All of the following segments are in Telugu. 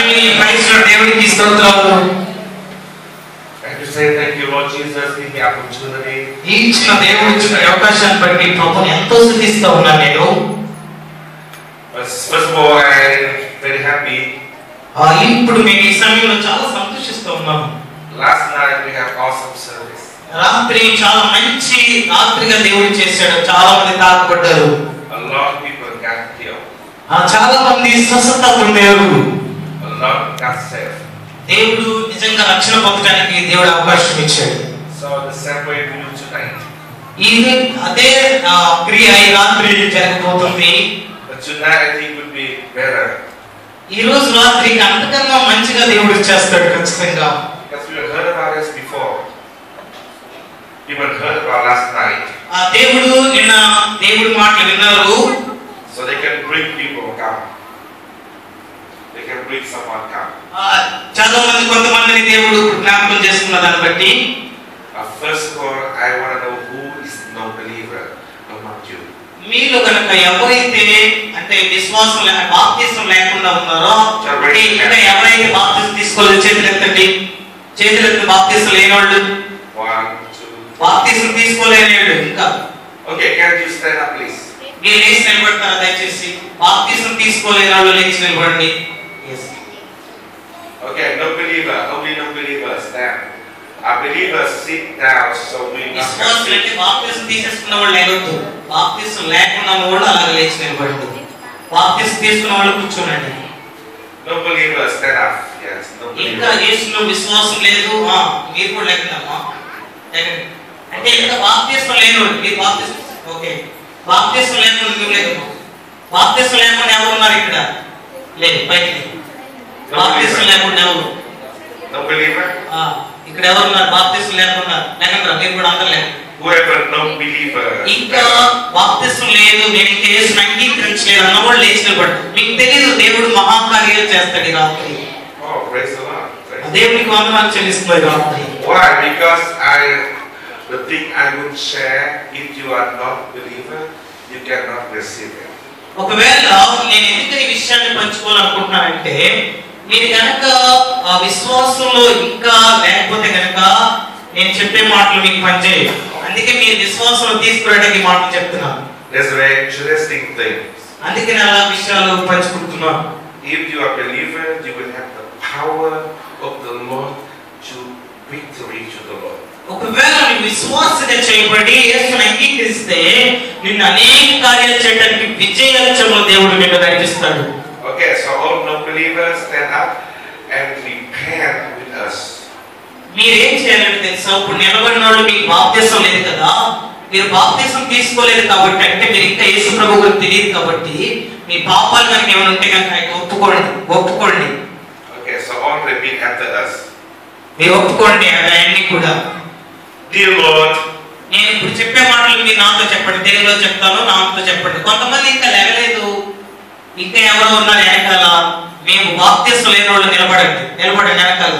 ఫ్యామిలీ ప్రైజ్ దేవుడికి స్తోత్రాలు And to say thank you, Lord Jesus, for the opportunity. ఈ ఇచ్చిన దేవుడు ఇచ్చిన ఈ అవకాశాన్ని బట్టి ప్రభుని ఎంతో స్థుతిస్తూ ఉన్నాను నేను First first of all, I am very happy. ఆ, ఇప్పుడు మేము ఈ సమయంలో చాలా సంతోషిస్తూ ఉన్నాము Last night we have awesome service. రాత్రి చాలా మంచి రాత్రిగా దేవుడు చేశాడు చాలా మంది తాకబడ్డారు A lot of people got healed. ఆ, చాలా మంది స్వస్థత పొందారు A lot got saved. దేవుడు నిజంగా రక్షణ పొందడానికి దేవుడు అవకాశం ఇచ్చాడు So the same way we do tonight. ఇది అదే ఆ, క్రియ ఈ రాత్రి జరగబోతుంది But tonight I think would be better. ఈ రోజు రాత్రికి అంతకన్నా మంచిగా దేవుడు చేస్తాడు ఖచ్చితంగా Because we have heard about this before. People heard about last night. ఆ దేవుడు నిన్న దేవుడి మాటలు విన్నారు So they can bring people come. They can bring someone come. ఆ, చాలా మంది కొంతమందిని దేవుడు జ్ఞాపకం చేసుకున్న దాన్ని బట్టి Uh, first of all, I want to know who is no believer among you. మీలో కనుక ఎవరైతే అంటే విశ్వాసం లేక బాప్తీసం లేకుండా ఉన్నారో అంటే ఇంకా ఎవరైతే బాప్తీసం తీసుకోలేదు చేతులు ఎత్తండి చేతులు ఎత్తి బాప్తీసం లేనివాళ్ళు One, two. బాప్తీసం తీసుకోలేనివాళ్ళు ఇంకా Okay, can you stand up, please? మీరు లేచి నిలబడతారా దయచేసి బాప్తీసం తీసుకోలేని వాళ్ళు లేచి నిలబడండి Yes. Okay, no believer, only no believer stand. Our believers sit down so we not విశ్వాసులు can అంటే బాప్తీసం తీసేసుకున్న వాళ్ళు లేవద్దు బాప్తీసం లేకుండా ఉన్న వాళ్ళు అలాగే లేచి నిలబడండి బాప్తీసం తీసుకున్న వాళ్ళు కూర్చోనండి No believer stand up. Yes, no ఇంకా believer. యేసులో విశ్వాసం లేదు ఆ, మీరు కూడా లేకుందమ్మా లేకండి అంటే ఇంకా బాప్తీసం లేనివాడు మీరు బాప్తీసం ఓకే బాప్తీసం లేకుండా మీరు లేదు బాప్తీసం లేకుండా ఎవరు ఉన్నారు ఇక్కడ లేదు పైకి లేదు. బాప్తీసం లేకుండా ఎవరు No believer? ఆ, ఇక్కడ ఎవరు ఉన్నారు బాప్తీసం లేకుండా లేకుండా మీరు కూడా అందరు లేదు Whoever no believer. ఇంకా బాప్తిస్తం లేదు నేను ఇంకా యేసుని అంగీకరించలేదు అన్నవాళ్ళు లేచి నిలబడు మీకు తెలియదు దేవుడు మహాకార్యాలు చేస్తాడు ఈ రాత్రి Oh, praise the Lord. Praise the దేవునికి వందనాలు చెల్లిస్తుంది ఈ రాత్రి Lord. Why? Because I, the thing I would share, if you are not believer, you cannot receive it. ఒకవేళ నేను ఎందుకు ఈ విషయాన్ని పంచుకోవాలనుకుంటున్నానంటే మీరు కనుక ఆ విశ్వాసంలో ఇంకా లేకపోతే కనుక నేను చెప్పే మాటలు మీకు పనిచేయవు అందుకే మీరు విశ్వాసంలో తీసుకురావడానికి ఈ మాటలు చెప్తున్నాను That's very interesting thing. అందుకే నేను అలా విషయాలు పంచుకుంటున్నాను If you are believer, you will have the power of the Lord to victory to the Lord. ఒకవేళ నువ్వు విశ్వాసగా చేయబడి యేసుని అంగీకరిస్తే నిన్ను అనేక కార్యాలు చేయడానికి విజయోత్సవంలో దేవుడు నిన్ను నడిపిస్తాడు Okay, so all non-believers stand up and repent with us. మీరేం చేయాలంటే తెలుసా ఇప్పుడు నిలబడిన వాళ్ళు మీకు బాప్తీసం లేదు కదా మీరు బాప్తీసం తీసుకోలేదు కాబట్టి అంటే మీరు ఇంకా యేసు ప్రభు గురించి తెలియదు కాబట్టి మీ పాపాలు కనుక ఏమైనా ఉంటే కనుక ఆయన ఒప్పుకోండి ఒప్పుకోండి Okay, so all repeat after us. మీరు ఒప్పుకోండి అవన్నీ కూడా Dear Lord, నేను ఇప్పుడు చెప్పే మాటలు మీరు నాతో చెప్పండి తెలుగులో చెప్తాను నాతో చెప్పండి కొంతమంది ఇంకా లేవలేదు ఇంకా ఎవరు ఉన్నారు వెనకాల మేము బాప్తీసం లేని వాళ్ళు నిలబడండి నిలబడండి వెనకాల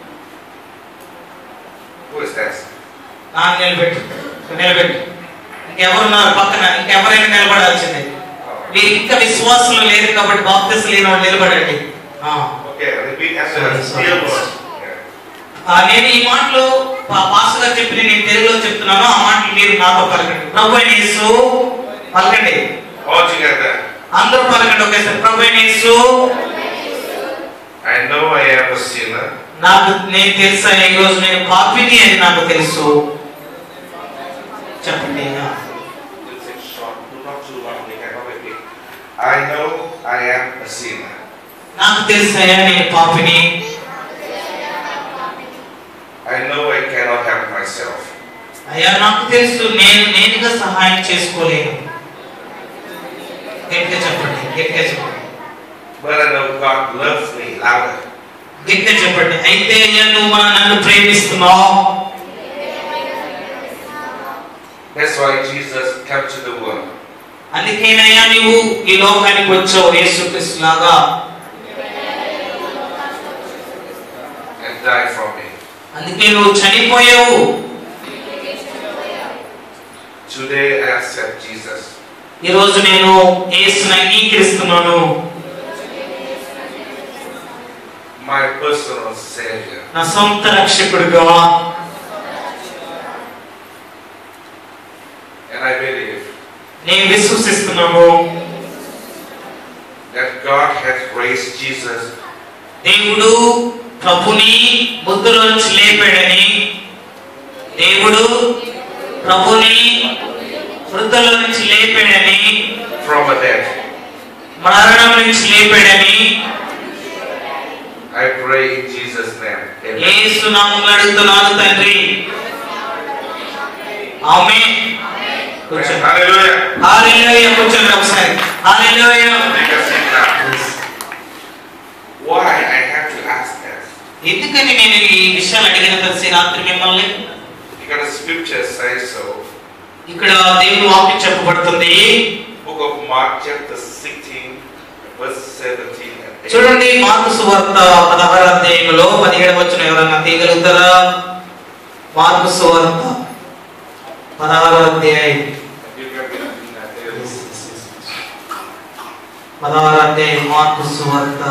who is that? నా నిలబెట్టు నిలబెట్టు ఇంకెవరున్నారు పక్కన ఇంకెవరైనా నిలబడాల్సిందే మీరు ఇంకా విశ్వాసంలో లేదు కాబట్టి బాప్తీసం లేని వాళ్ళు నిలబడండి ఆ. Okay, repeat after us. Sorry, Dear sorry. Lord. Yeah. ఆ, నేను ఈ మాటలు పా- పాస్టర్ గారు చెప్పి నేను తెలుగులో చెప్తున్నాను ఆ మాటలు మీరు నాతో పలకండి ప్రభు అయిన యేసు పలకండి All together. అందరూ పలకండి ఒకేసారి ప్రభు అయిన యేసు I know I am a sinner. నాకు నేను తెలుసా ఈ రోజు నేను పాపిని అని నాకు తెలుసు చెప్పండి ఆ. It's a short, not too long, we cannot repeat. I know I am a sinner. నాకు తెలుసా నేను పాపిని I know I cannot help myself. అయ్యా నాకు తెలుసు నేను నేనుగా సహాయం చేసుకోలేను గట్టిగా చెప్పండి గట్టిగా చెప్పండి But I know God loves me louder. గట్టిగా చెప్పండి అయితే అయ్యా నువ్వు మా నన్ను ప్రేమిస్తున్నావు That's why Jesus came to the world. అందుకేనయ్యా నువ్వు ఈ లోకానికి వచ్చావు యేసుక్రీస్తు లాగా and died for me. అందుకే నువ్వు చనిపోయావు Today I accept Jesus. ఈ రోజు నేను యేసుని అంగీకరిస్తున్నాను my personal Savior. నా సొంత రక్షకుడుగా And I believe నేను విశ్వసిస్తున్నాము that God has raised Jesus దేవుడు ప్రభుని బుద్ధులోంచి లేపాడని దేవుడు ప్రభుని వృద్ధుల నుంచి లేపాడని from the dead. మరణం నుంచి లేపాడని I pray in Jesus' name. Amen. యేసు నామములో అడుగుతున్నాను తండ్రి ఆమె కూర్చోండి Hallelujah. హల్లెలూయా కూర్చోండి ఒకసారి హల్లెలూయా Take a seat now. Why I have to ask that? ఎందుకని నేను ఈ విషయాలు అడిగిన తెలిసి రాత్రి మిమ్మల్ని Because the scripture says so. ఇక్కడ దేవుని వాక్యం చెప్పబడుతుంది Book of Mark chapter 16 verse 17 and 18. చూడండి మార్కు సువార్త పదహారు అధ్యాయంలో పదిహేడు వచ్చిన ఎవరన్నా తీయగలుగుతారా మార్కు సువార్త పదహారు అధ్యాయం You can be in that area. పదహారు అధ్యాయం మార్కు సువార్త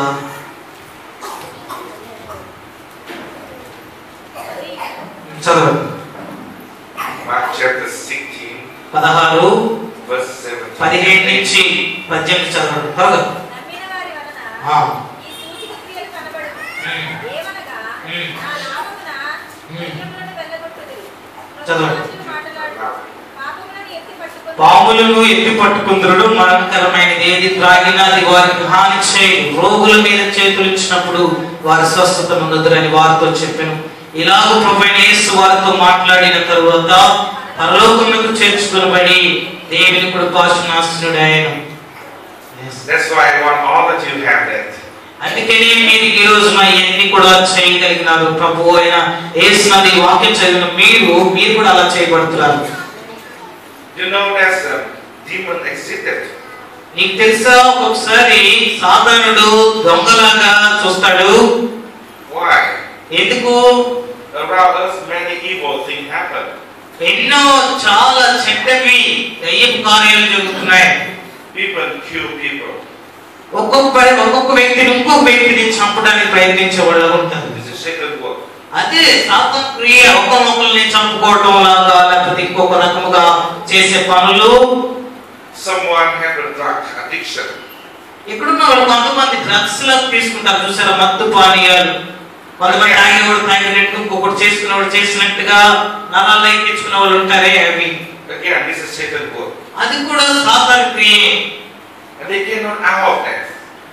చదవండి Mark chapter 16 పదహారు verse 17. పదిహేడు నుంచి పద్దెనిమిది చదవండి త్వరగా నమ్మిన వారి వలన ఆ. ఈ సూచక క్రియలు కనబడును. ఉమ్. ఏమనగా, ఉమ్. నా నామమున ఉమ్. దెయ్యములను వెళ్ళగొట్టుదురు. చదవండి. భాషలు మాట్లాడుదురు. పాపములను ఎత్తి పట్టుకొని పాములను ఎత్తి పట్టుకుందరుడు మరణకరమైనది ఏది త్రాగినా అది వారికి హాని చేయు రోగుల మీద చేతులు ఇచ్చినప్పుడు వారి స్వస్థత పొందుదురని వారితో చెప్పాను ఇలాగ ప్రభువైన యేసు వారితో మాట్లాడిన తరువాత పరలోకములకు చేర్చుకునబడి దేవుని కృపాసనాశనుడు ఆయన That's why I want all that you have that. అందుకనే మీరు ఈ రోజున ఇవన్నీ కూడా చేయగలిగినారు ప్రభు అయిన యేసునది వాక్యం చదివిన మీరు మీరు కూడా అలా చేయబడుతున్నారు You know that um, demon existed. నీకు తెలుసా ఒకసారి సాధారణుడు దొంగలాగా చూస్తాడు Why? ఎందుకు Around us many evil things happen. ఎన్నో చాలా చెడ్డవి దయ్యపు కార్యాలు జరుగుతున్నాయి People kill people. ఒక్కొక్క ఒక్కొక్క వ్యక్తిని ఇంకొక వ్యక్తిని చంపడానికి ప్రయత్నించే వాళ్ళు ఉంటారు This is Satan's work. అదే సాతం క్రియ ఒకరినొకరిని చంపుకోవటం లాగా లేకపోతే ఇంకొక రకముగా చేసే పనులు Someone have a drug addiction. ఇక్కడున్న వాళ్ళు కొంతమంది డ్రగ్స్ లా తీసుకుంటారు చూసారా మత్తు పానీయాలు కొంతమంది తాగేవాడు తాగినట్టు ఇంకొకటి చేసుకునేవాడు చేసినట్టుగా నరాలు ఎక్కించుకునే వాళ్ళు ఉంటారే అవి Again, this is Satan's work. అది కూడా సాధారణ క్రియే And they cannot out of that.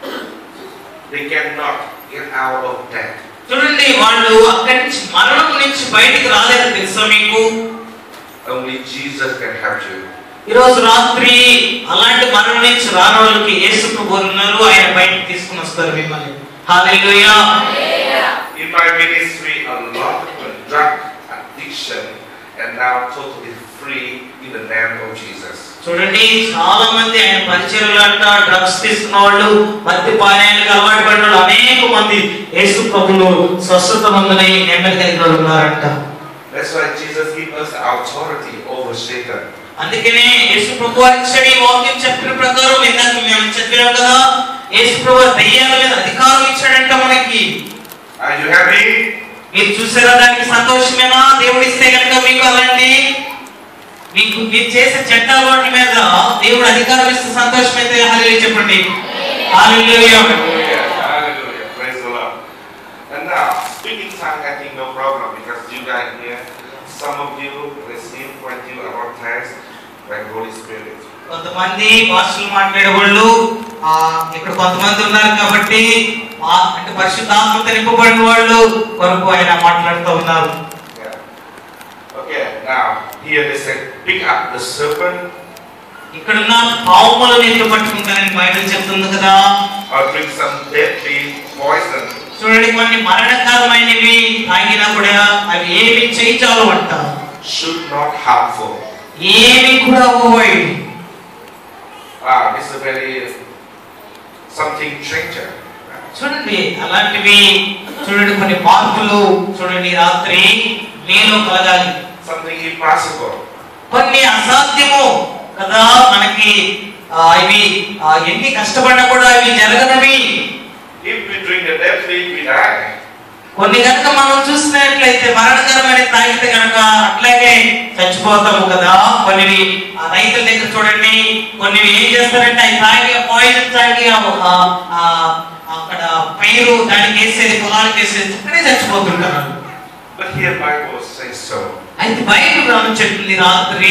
They cannot get out of that. చూడండి వాళ్ళు అక్కడి నుంచి మరణం నుంచి బయటికి రాలేదు తెలుసా మీకు Only Jesus can help you. ఈ రోజు రాత్రి అలాంటి మరణం నుంచి రాని వాళ్ళకి యేసు ప్రభు ఉన్నారు ఆయన బయటికి తీసుకుని వస్తారు మిమ్మల్ని హాలేలుయా In my ministry, a lot of drug addiction and now totally free in the name of Jesus. చూడండి చాలా మంది ఆయన పరిచయలు అంట డ్రగ్స్ తీసుకున్న వాళ్ళు మద్య పానీయాలకు అలవాటు పడిన వాళ్ళు అనేక మంది యేసు ప్రభులు స్వస్థత మందుని నెమ్మది కలిగిన వాళ్ళు ఉన్నారంట That's why Jesus gave us authority over Satan. అందుకనే యేసు ప్రభు వారి ఇచ్చాడు ఈ వాక్యం చెప్పిన ప్రకారం ఇందాక మేము చెప్పినాం కదా యేసు ప్రభు దయ్యాల మీద అధికారం ఇచ్చాడంట మనకి Are you happy? మీరు చూసారా దానికి సంతోషమేనా దేవుడు ఇస్తే కనుక మీకు అలాంటి మీకు మీరు చేసే చెడ్డ అలవాట్ల మీద దేవుడు అధికారం ఇస్తే సంతోషమైతే హల్లెలూయా చెప్పండి హల్లెలూయా Hallelujah. Hallelujah. Praise the Lord. And now, speaking tongue, I think no problem because you guys here, some of you receive when you are baptized by Holy Spirit. కొంతమంది భాషలు మాట్లాడే వాళ్ళు ఆ, ఇక్కడ కొంతమంది ఉన్నారు కాబట్టి ఆ, అంటే పరిశుద్ధాత్మతో నింపబడిన వాళ్ళు కొరకు ఆయన మాట్లాడుతూ ఉన్నారు Yeah. Okay, now, here they said, pick up the serpent ఇక్కడున్న పావులను ఎట్లు పట్టుకుంటారని బైబిల్ చెప్తుంది కదా or drink some deadly poison. చూడండి కొన్ని మరణకరమైనవి తాగినా కూడా అవి ఏమి చేయించాలో అంట Should not harmful. ఏమి కూడా అవ్వబోయి Ah, this is a very something changer. చూడండి అలాంటివి చూడండి కొన్ని మార్పులు చూడండి రాత్రి మీలో కలగాలి Something impossible. కొన్ని అసాధ్యము కదా మనకి ఆ, ఇవి ఆ, ఎన్ని కష్టపడినా కూడా ఇవి జరగనవి If we drink the dead drink, we die. కొన్ని కనుక మనం చూసినట్లయితే మరణకరమైన తాగితే కనుక అట్లాగే చచ్చిపోతాము కదా కొన్ని ఆ రైతుల దగ్గర చూడండి కొన్ని ఏం చేస్తారంటే అవి తాగి పాయిజన్ తాగి ఆ- ఆ- ఆ- అక్కడ పైరు దానికి వేసేది పొలాలకు వేసేది అక్కడే చచ్చిపోతుంటారు But here Bible says so. అయితే బైబిల్ గ్రంథం చెప్తుంది రాత్రి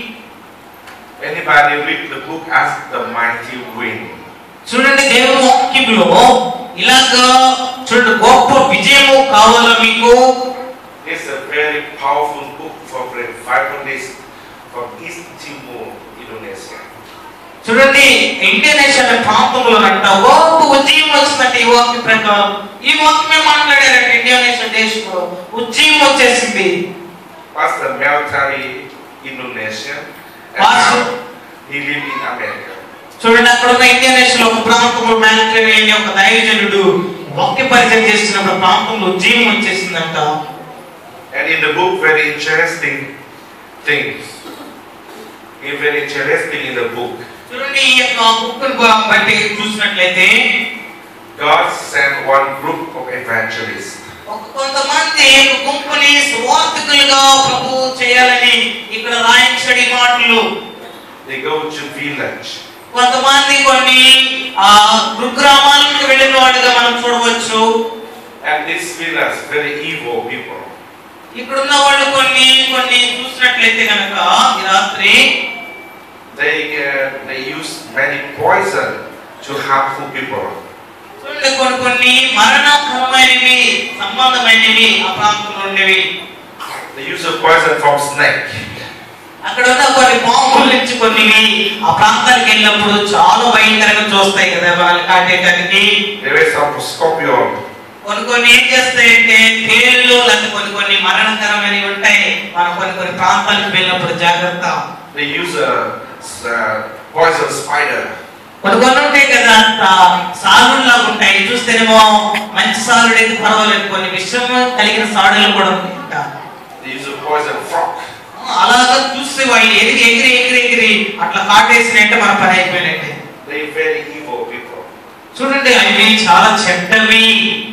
Anybody read the book as the mighty wind. చూడండి దేవుని వాక్యంలో ఇలాగా చూడండి గొప్ప విజయము కావాలా మీకు It's a very powerful book for the Bible from East Timor, Indonesia. చూడండి ఇండోనేషియా అనే ప్రాంతంలో అంట గొప్ప ఉద్యమం వచ్చిందంటే ఈ వాక్యం ప్రకారం ఈ వాక్యమే మాట్లాడారంట ఇండోనేషియా దేశంలో ఉద్యమం వచ్చేసింది Pastor Meltari, Indonesian, and Pastor- now he lived in America. చూడండి అక్కడ ఉన్న ఇండోనేషియాలో ఒక ప్రాంతంలో మ్యాన్క్లేవ్ అనే ఒక దైవజనుడు వాక్య పరిచయం చేస్తున్నప్పుడు ఆ ప్రాంతంలో ఉద్యమం వచ్చేసిందంట And in the book, very interesting things. It's very interesting in the book. చూడండి ఈ యొక్క బుక్ బట్టి చూసినట్లయితే God sent one group of evangelists. ఒక కొంతమంది ఒక గుంపుని సువార్థకులుగా ప్రభు చేయాలని ఇక్కడ రాయించడి మాటలు They go to village. కొంతమంది కొన్ని ఆ కుగ్రామాలకు వెళ్ళిన వాడుగా మనం చూడవచ్చు And these village, very evil people. ఇక్కడ ఉన్న వాళ్ళు కొన్ని కొన్ని చూసినట్లయితే కనుక ఈ రాత్రి They, uh, they use many poison to harmful people. చూడండి కొన్ని కొన్ని మరణకరమైనవి సంబంధమైనవి ఆ ప్రాంతంలో ఉండేవి They use a poison from snake. అక్కడ ఉన్న కొన్ని పాముల నుంచి కొన్ని ఆ ప్రాంతానికి వెళ్ళినప్పుడు చాలా భయంకరంగా చూస్తాయి కదా వాళ్ళని కాటేయడానికి There is some scorpion. కొన్ని కొన్ని ఏం చేస్తాయంటే తేళ్ళు లేకపోతే కొన్ని కొన్ని మరణకరమైనవి ఉంటాయి మనం కొన్ని కొన్ని ప్రాంతాలకు వెళ్ళినప్పుడు జాగ్రత్త They use a, s- uh, poison spider. కొన్ని కొన్ని ఉంటాయి కదా సాలుల్లాగా ఉంటాయి చూస్తేనేమో మంచి సాలుడు అయితే పర్వాలేదు కొన్ని విషయం కలిగిన సాడులు కూడా ఉంటాయి ఇంకా. They use a poison frog. అలాగా చూస్తే వాళ్ళు ఎగిరి ఎగిరి ఎగిరి ఎగిరి అట్లా కాటేసినట్టే మన పని అయిపోయినట్టే They very evil people. చూడండి అవి చాలా చెడ్డవి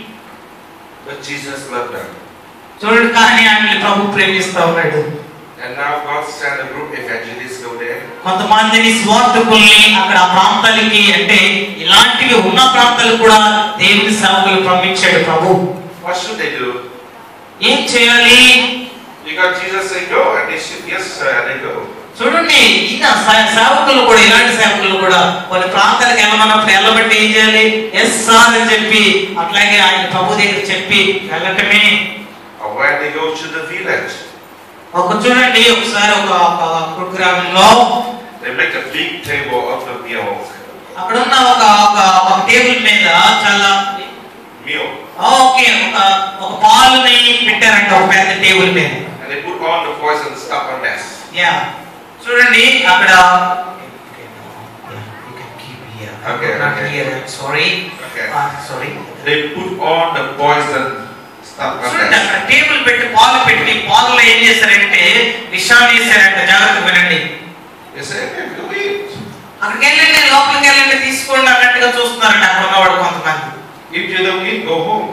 But Jesus loved them. చూడండి కానీ ఆమె ప్రభు ప్రేమిస్తా ఉన్నాడు And now God sent a group evangelists go there. కొంతమందిని స్వార్థకుల్ని అక్కడ ఆ ప్రాంతాలకి అంటే ఇలాంటివి ఉన్న ప్రాంతాలకు కూడా దేవుని సేవకులు పంపించాడు ప్రభు What should they do? ఏం చేయాలి Because Jesus said go, and they should, yes, sir, and they go. చూడండి ఈయన సే- సేవకులు కూడా ఇలాంటి సేవకులు కూడా కొన్ని ప్రాంతాలకు వెళ్ళమన్నప్పుడు వెళ్ళబట్టి ఏం చేయాలి ఎస్ సార్ అని చెప్పి అట్లాగే ఆయన ప్రభు దగ్గర చెప్పి వెళ్ళటమే Or when they go to the village, ఒక చూడండి ఒకసారి ఒక ఒక కుగ్రామంలో they make a big table of the meal. అక్కడ ఉన్న ఒక ఒక ఒక టేబుల్ మీద చాలా Meal. ఓకే ఒక ఒక పాలుని పెట్టారంట ఒక పెద్ద టేబుల్ మీద And they put all the poison stuff on that. Yeah చూడండి అక్కడ Okay, okay. Sorry Okay. Sorry They put all the poison stuff on చూడండి that. అక్కడ టేబుల్ పెట్టి పాలు పెట్టి పాలలో ఏం చేశారంటే విషాన్ని వేసారంట జాగ్రత్త వినండి They say, okay, do it. అక్కడికి వెళ్ళండి లోపలికి వెళ్ళండి తీసుకోండి అన్నట్టుగా చూస్తున్నారంట అక్కడ ఉన్నవాడు కొంతమంది If you don't eat, go home.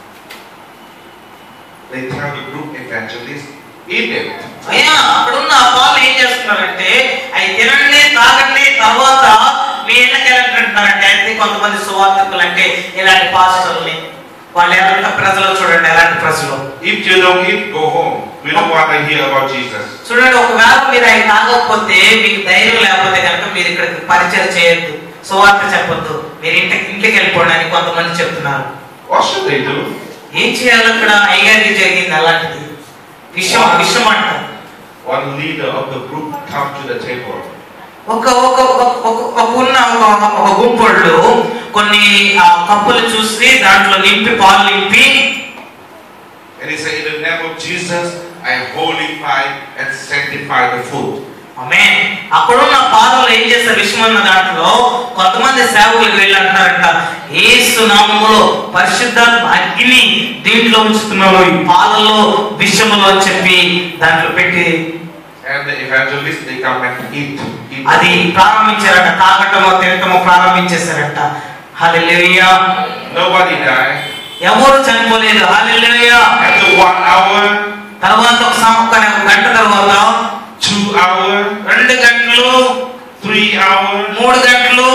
They tell the group evangelist, eat it. అయ్యా అక్కడ ఉన్న ఆ పాలు ఏం చేస్తున్నారంటే అవి తినండి తాగండి తర్వాత మీ ఇళ్ళకి వెళ్ళండి అంటున్నారంటే అయితే కొంతమంది సువార్థకులు అంటే ఇలాంటి పాస్టర్ని వాళ్ళు ఎలాంటి ప్రజలు చూడండి ఎలాంటి ప్రజలు If you don't eat, go home. We don't want to hear about Jesus. చూడండి ఒకవేళ మీరు ఆయన తాగకపోతే మీకు ధైర్యం లేకపోతే కనుక మీరు ఇక్కడ పరిచయం చేయొద్దు సువార్త చెప్పొద్దు మీరు ఇంటికి ఇంటికి వెళ్ళిపోండి అని కొంతమంది చెప్తున్నారు What should they do? ఏం చేయాలి అక్కడ అయ్యారికి జరిగింది అలాంటిది విషయం విషయం అంటారు One leader of the group come to the table. ఒక ఒక ఒక- ఒక- ఒక ఉన్న ఒక ఒక గుంపుళ్ళు కొన్ని ఆ, కప్పులు చూసి దాంట్లో నింపి పాలు నింపి And he said, in the name of Jesus, I holify and sanctify the food. ఆమె అక్కడున్న పాలలో ఏం చేస్తారు విషమన్న దాంట్లో కొంతమంది సేవకులకు వెళ్ళి అంటున్నారంట ఏసు నామములో పరిశుద్ధాత్మ అగ్ని దీంట్లో ఉంచుతున్నాను ఈ పాలలో విషములో అని చెప్పి దాంట్లో పెట్టి And the evangelists, they come and eat. eat. అది ప్రారంభించారంట తాగటమో తినటమో ప్రారంభించేశారంట హల్లెలూయా Nobody died. ఎవరు చనిపోలేదు హల్లెలూయా After one hour, తర్వాత ఒక సం- ఒక గంట తర్వాత two hours, రెండు గంటలు three hours, మూడు గంటలు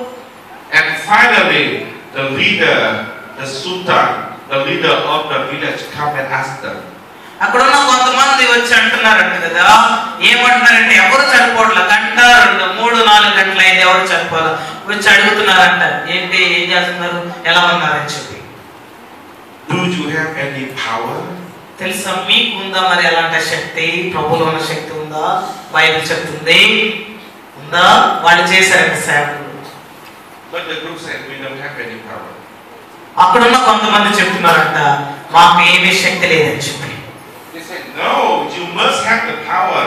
and finally, the leader, the sultan, the leader of the village, come and ask them, అక్కడ ఉన్న కొంతమంది వచ్చి అంటున్నారంట కదా ఏమంటున్నారంటే ఎవరు చనిపోవట్లే గంట రెండు మూడు నాలుగు గంటలు అయింది ఎవరు చనిపోవాలి వచ్చి అడుగుతున్నారంట ఏంటి ఏం చేస్తున్నారు ఎలా ఉన్నారని చెప్పి Do you have any power? తెలుసా మీకు ఉందా మరి ఎలాంటి శక్తి ప్రభులో ఉన్న శక్తి ఉందా బైబిల్ చెప్తుంది ఉందా వాళ్ళు చేశారంట సేవకులు But the group said, We don't have any power. అక్కడున్న కొంతమంది చెప్తున్నారంట మాకు ఏమీ శక్తి లేదని చెప్పి They said, No, you must have the power.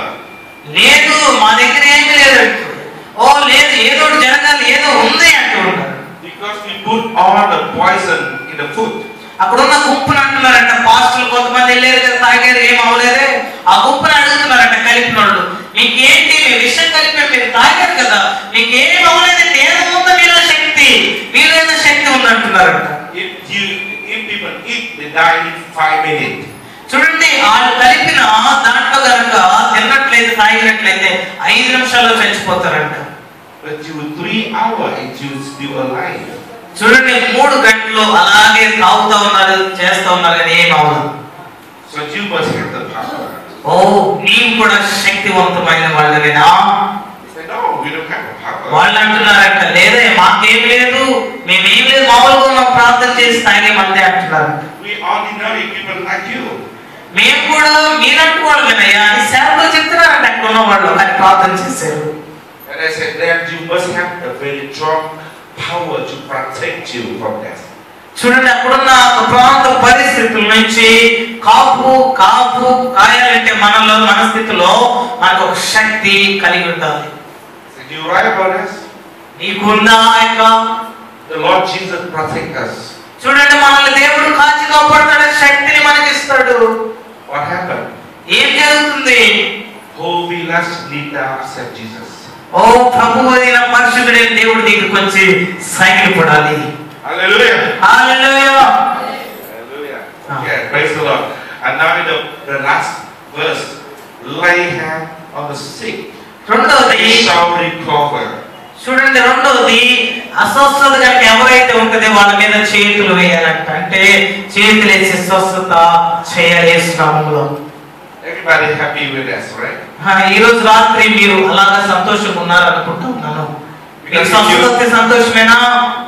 లేదు మా దగ్గర ఏమీ లేదు అంటున్నారు. ఓ లేదు ఏదో ఒకటి జరగాలి ఏదో ఉంది అంటూ ఉన్నారు Because we put all the poison in the food. అక్కడున్న గుంపును అంటున్నారంట పాస్టులు కొంతమంది వెళ్ళారు కదా తాగారు ఏం అవ్వలేదే ఆ గుంపును అడుగుతున్నారంట కలిపిన వాళ్ళు మీకేంటి మీ విషయం కలిపి మీరు తాగారు కదా మీకు ఏం అవ్వలేదంటే ఏదో ఉందో మీలో శక్తి మీలో ఏదో శక్తి ఉంది అంటున్నారంట If you if people eat, they die in five minutes. చూడండి వాళ్ళు కలిపిన దాంట్లో కనుక తిన్నట్లయితే తాగినట్లయితే ఐదు నిమిషాల్లో చచ్చిపోతారంట But you three hours and you still alive. చూడండి మూడు గంటలు అలాగే తాగుతా ఉన్నారు చేస్తా ఉన్నారు కానీ ఏం అవ్వదు So you must have the power. ఓ నీవు కూడా శక్తివంతమైన వాళ్ళవేనా They said, No, we don't have the power. వాళ్ళు అంటున్నారంట లేదే మాకేం లేదు మేమేం లేదు మామూలుగా ఉన్నాం ప్రార్థన చేసి తాగేమందే అంటున్నారు We ordinary people like you. మేము కూడా మీరంటూ వాళ్ళు వినయ్యా అని సేవకులు చెప్తున్నారంట అక్కడ ఉన్న వాళ్ళు కానీ ప్రార్థన చేశారు And I said, then you must have a very strong power to protect you from death. చూడండి అక్కడున్న ఒక ప్రాంత పరిస్థితుల నుంచి కాపు కాపు కాయాలంటే మనలో మన స్థితిలో మనకు ఒక శక్తి కలిగి ఉండాలి I said, you right about this? నీకుందా ఆ యొక్క The Lord Jesus protect us. చూడండి మనల్ని దేవుడు కాచి కాపాడుతాడు శక్తిని మనకి ఇస్తాడు What happened? ఏం జరుగుతుంది Whole village need to accept Jesus. ఓ ప్రభు అయిన పరిశుద్ధుడైన దేవుడు దగ్గరికి వచ్చి సైకిల్ పడాలి Hallelujah. Hallelujah Hallelujah. Ah. Yeah, praise the Lord. And now in the, the last verse, lay hand on the sick. రెండవది They shall recover. చూడండి రెండవది అస్వస్థత కనుక ఎవరైతే ఉంటుందో వాళ్ళ మీద చేతులు వేయాలంట అంటే చేతులు వేసి స్వస్థత చేయాలి యేసునామములో Everybody happy with us, right? ఆ, ఈ రోజు రాత్రి మీరు అలాగా సంతోషంగా ఉన్నారు అనుకుంటా ఉన్నాను మీకు స్వస్థత వస్తే సంతోషమేనా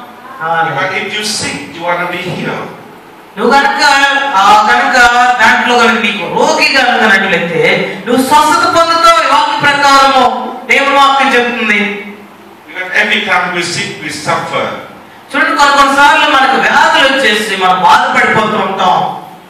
ఆ, But if you sick, you want to be healed. నువ్వు కనుక ఆ కనుక దాంట్లో కనుక నీకు రోగి కనుకనట్లయితే నువ్వు స్వస్థత పొందుతావు ఈ వాక్య ప్రకారము దేవుని వాక్యం చెప్తుంది Because every time we sick, we suffer. చూడండి కొన్ని కొన్నిసార్లు మనకు వ్యాధులు వచ్చేసి మనం బాధపడిపోతూ ఉంటాం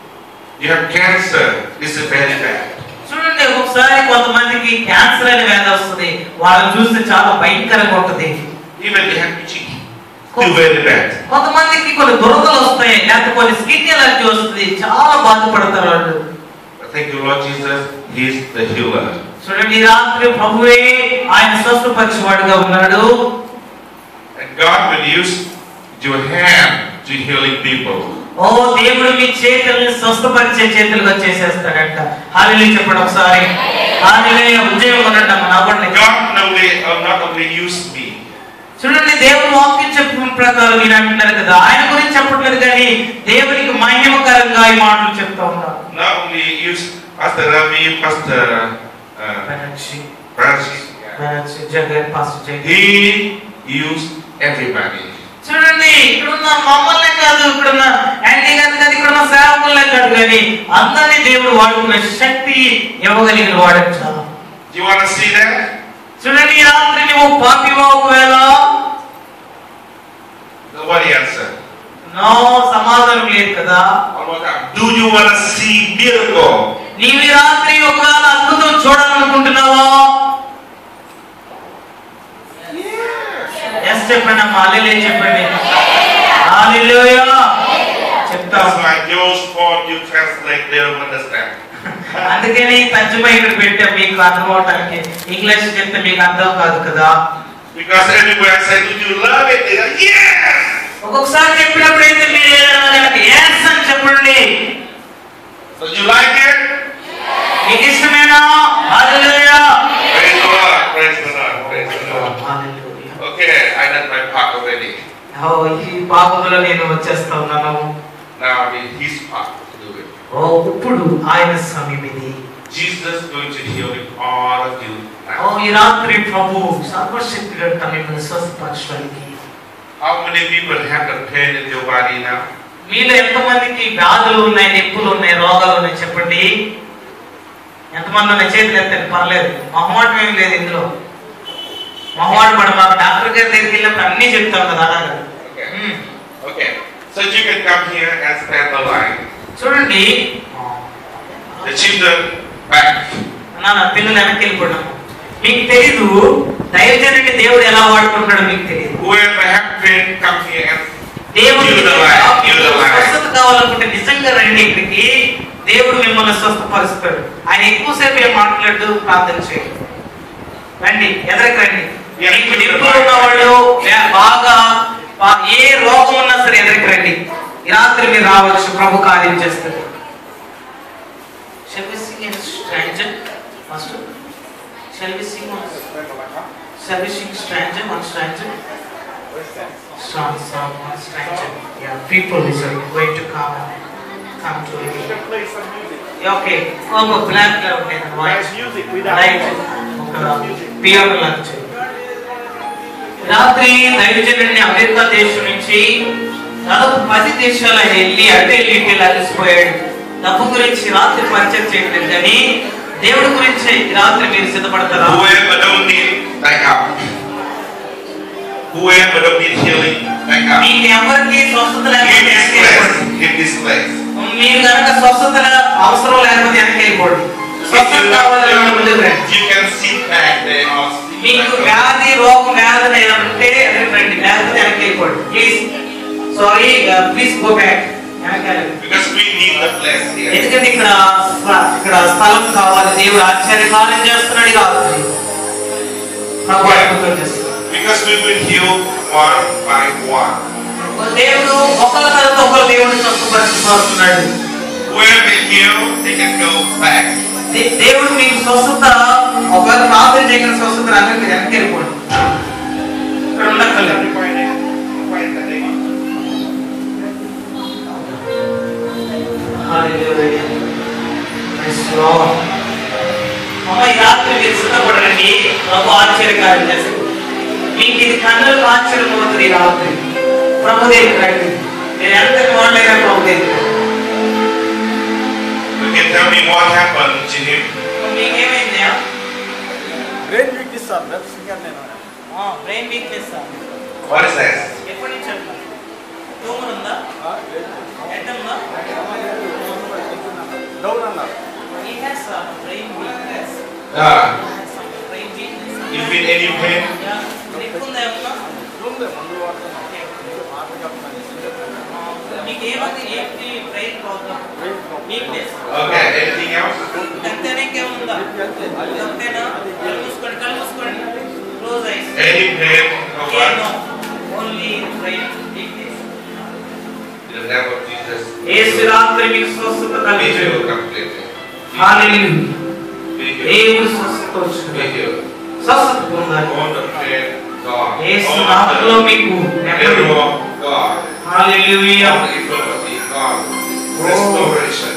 You have cancer. This is very bad. చూడండి ఒకసారి కొంతమందికి క్యాన్సర్ అనే వ్యాధి వస్తుంది వాళ్ళని చూస్తే చాలా భయంకరంగా ఉంటుంది Even they have itching. Still very bad. కొంతమందికి కొన్ని దురదలు వస్తాయి లేకపోతే కొన్ని స్కిన్ ఎలర్జీ వస్తుంది చాలా బాధపడతారు వాళ్ళు But thank you, Lord Jesus. He is the healer. చూడండి ఈ రాత్రి ప్రభువే ఆయన స్వస్థపరిచేవాడుగా ఉన్నాడు And God will use your hand to healing people. ఓ దేవుడు మీ చేతుల్ని స్వస్థపరిచే చేతులుగా చేసేస్తాడంట హాలిలే చెప్పండి ఒకసారి హాలిలే ఉద్యోగం ఉన్నట్టు నవ్వండి God not only, uh, not only use me, చూడండి దేవుడు వాక్యం చెప్పిన ప్రకారం మీరు అంటున్నారు కదా ఆయన గురించి చెప్పట్లేదు కానీ దేవునికి మహిమకరంగా ఈ మాటలు చెప్తా ఉన్నారు not only use Pastor Ravi, Pastor uh, Banerjee, Francis. Banerjee, Jagan pastor Jagan. He used everybody. చూడండి ఇక్కడున్న మమ్మల్నే కాదు ఇక్కడున్న యాంటీ గారు కాదు ఇక్కడున్న సేవకులనే కాదు కానీ అందరినీ దేవుడు వాడుకునే శక్తి ఇవ్వగలిగిన వాడని చాలా Do you want to see that? చూడండి ఈ రాత్రి నువ్వు పాపివా ఒకవేళ Nobody answered. నో సమాధానం లేదు కదా One more time. Do you want to see miracle? నీవు ఈ రాత్రి ఒకవేళ అద్భుతం చూడాలనుకుంటున్నావా ఎస్ చెప్పండి అమ్మా అల్లెలే చెప్పండి హల్లెలూయా చెప్తాం That's why those for you translate, they don't understand. అందుకని తర్జుమా ఇక్కడ పెట్టాం మీకు అర్థం అవటానికి ఇంగ్లీష్ చెప్తే మీకు అర్థం కాదు కదా Because everywhere I say, do you love it? They go, yes! ఒక్కొక్కసారి చెప్పినప్పుడు అయితే మీరు ఏదైనా కనుక yes అని చెప్పండి So you like it? మీకు ఇష్టమేనా హల్లెలూయా Praise the Lord. Praise the Lord. Praise the Lord. Hallelujah Okay, I done my part already. ఓ ఈ పాపములో నేను వచ్చేస్తా ఉన్నాను Now it is his part to do it. ఓ ఇప్పుడు ఆయన సమయం ఇది Jesus going to heal all of you oh now. ఈ రాత్రి ప్రభు సర్వశక్తి గంట మిమ్మల్ని స్వస్థపరచడానికి How many people have the pain in your body now? మీలో ఎంతమందికి వ్యాధులు ఉన్నాయి నొప్పులు ఉన్నాయి రోగాలు ఉన్నాయి చెప్పండి ఎంతమంది ఉన్నాయి చేతులు ఎత్తండి పర్లేదు మొహమాటం ఏం లేదు ఇందులో మొహమాట పడ మాకు డాక్టర్ గారి దగ్గరికి వెళ్ళినప్పుడు అన్నీ చెప్తాం కదా అలాగా Okay. Um. Okay. So you can come here and stand the line. చూడండి The children back. నాన్న పిల్లలు వెనక్కి వెళ్ళిపోవడం మీకు తెలీదు దయచేసి దేవుడు ఎలా వాడుకుంటాడో మీకు తెలియదు Whoever have pain, come here and దేవుడు You the line, you the line. స్వస్థత కావాలనుకుంటే నిజంగా రండి ఇక్కడికి దేవుడు మిమ్మల్ని స్వస్థపరుస్తాడు ఆయన ఎక్కువసేపు ఏం మాట్లాడు ప్రార్థన చేయండి రండి ఎదరికి రండి Yeah, మీకు you the నిప్పులు line. ఉన్నవాళ్ళు బా- బాగా బా- ఏ రోగం ఉన్నా సరే ఎదరికి రండి ఈ రాత్రి మీరు రావచ్చు ప్రభు కార్యం చేస్తుంది Shall we sing in stranger? Master? Shall we sing on Shall we sing stranger? One stranger? Song, song, one stranger. Yeah, people is uh, going to come come to it. play some music. Yeah, okay. ఒక బ్లాక్ గా ఉండేది Nice voice music without light ఒక పియానో లాంచ్ రాత్రి దైవజనుడిని అమెరికా దేశం నుంచి దాదాపు పది దేశాలు ఆయన వెళ్ళి అటు వెళ్ళి ఇటు వెళ్ళి అలసిపోయాడు డబ్బు గురించి రాత్రి పరిచయం చేయట్లేదు కానీ దేవుడి గురించి ఈ రాత్రి మీరు సిద్ధపడతారా whoever don't need, back up. Whoever don't need healing, back up. మీకు ఎవరికి స్వస్థత In లేకపోతే this వెనక్కి place, వెళ్ళిపోండి. in this place. మీరు కనుక స్వస్థత అవసరం లేకపోతే వెనక్కి వెళ్ళిపోండి If స్వస్థత you, కావాలని ముందుకు రండి you can sit back there or sit మీకు back. వ్యాధి రోగం వ్యాధులు ఏదైనా ఉంటే ఎదురు రండి లేకపోతే వెనక్కి వెళ్ళిపోండి please sorry please go back వెనక్కి వెళ్ళండి Because we need the place here. ఎందుకంటే ఇక్కడ స్వ- ఇక్కడ స్థలం కావాలి దేవుడు ఆశ్చర్య కార్యం చేస్తున్నాడు ఈ రాత్రి ప్రభు అద్భుతం చేస్తున్నాడు Because we will heal one by one. దేవుడు ఒకరి తర్వాత ఒకరు దేవుడిని స్వస్థపరుస్తున్నాడు Whoever heal, they can go back. దే- దేవుడు మీకు స్వస్థత ఒకవేళ ప్రార్థన చేయగల స్వస్థత అందరికి వెనక్కి వెళ్ళిపోండి ఇక్కడ ఉండక్కర్లేదు Hallelujah. Praise the Lord. అమ్మ ఈ రాత్రి మీరు సిద్ధపడండి ప్రభు ఆశ్చర్యకారం చేస్తారు మీకు ఇది కన్నులకు ఆశ్చర్యం అవుతుంది ఈ రాత్రి ప్రభు దగ్గర రండి మీరు ఎంత మాట్లాడినా ప్రభు దగ్గర You can tell me what happened to him. మీకేమైంది brain weakness sir web singer నేను brain weakness What is that? ఎప్పటి నుంచి అట్లా ట్యూమర్ ఉందా హెడ్ ఉందా డౌన్ అన్నారు He has some brain weakness. Ah, He has some brain weakness. you feel any pain? Yeah. నిప్పుందా ఏమన్నా? ఉంది మందు వాడుతున్నాను మాట చెప్తున్నాను మీకు ఏమది ఏంటి brain problem weakness Okay, anything else? అంతేనా ఇంకేముందా అంతేనా కళ్ళు మూసుకోండి కళ్ళు మూసుకోండి close eyes Any pain of no what? Only brain weakness In the name of Jesus, Yesu రాత్రి మీకు స్వస్థత be కలిగించు healed completely. Hallelujah Be healed. దేవుడు స్వస్థత Be వచ్చును healed. స్వస్థత పొందాలి All the pain, God. Yesu All నామములో the మీకు నెమ్మది everyone, God. Hallelujah All the infirmity, God. Restoration.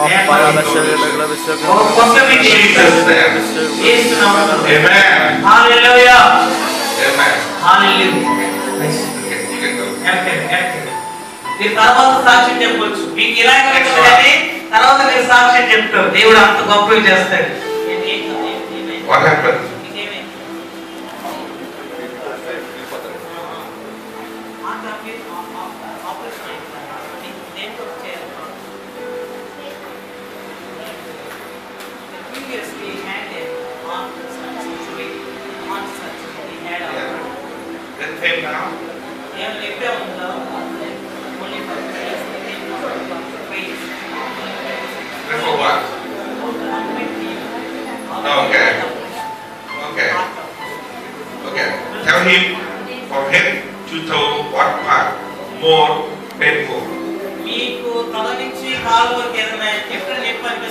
ఓ కొత్త మీకు Jesus' name. యేసు నామములో Amen. హల్లెలూయా Amen. హల్లెలూయా nice Okay, you can go. Correct correct మీరు తర్వాత సాక్ష్యం చెప్పొచ్చు మీకు ఇలా ఉంటుంది కానీ తర్వాత మీరు సాక్ష్యం చెప్తారు దేవుడు అంత గొప్పవి చేస్తాడు ఏం- ఏం- ఏం- ఏమైంది? What happened? మీకేమైంది? హార్ట్ ఆపరేషన్ ఆపరేషన్ అయిందా? మీకు దేంతో చేయాలి? Previously he had a heart surgery. Heart surgery. He had a That pain now? ఏం చెప్పే ఉందా only for face face And for what? Okay. Okay. Okay. Tell him from head to toe what part more painful. మీకు తల నుంచి కాలు వరకు ఏదైనా ఎక్కడ నొప్పి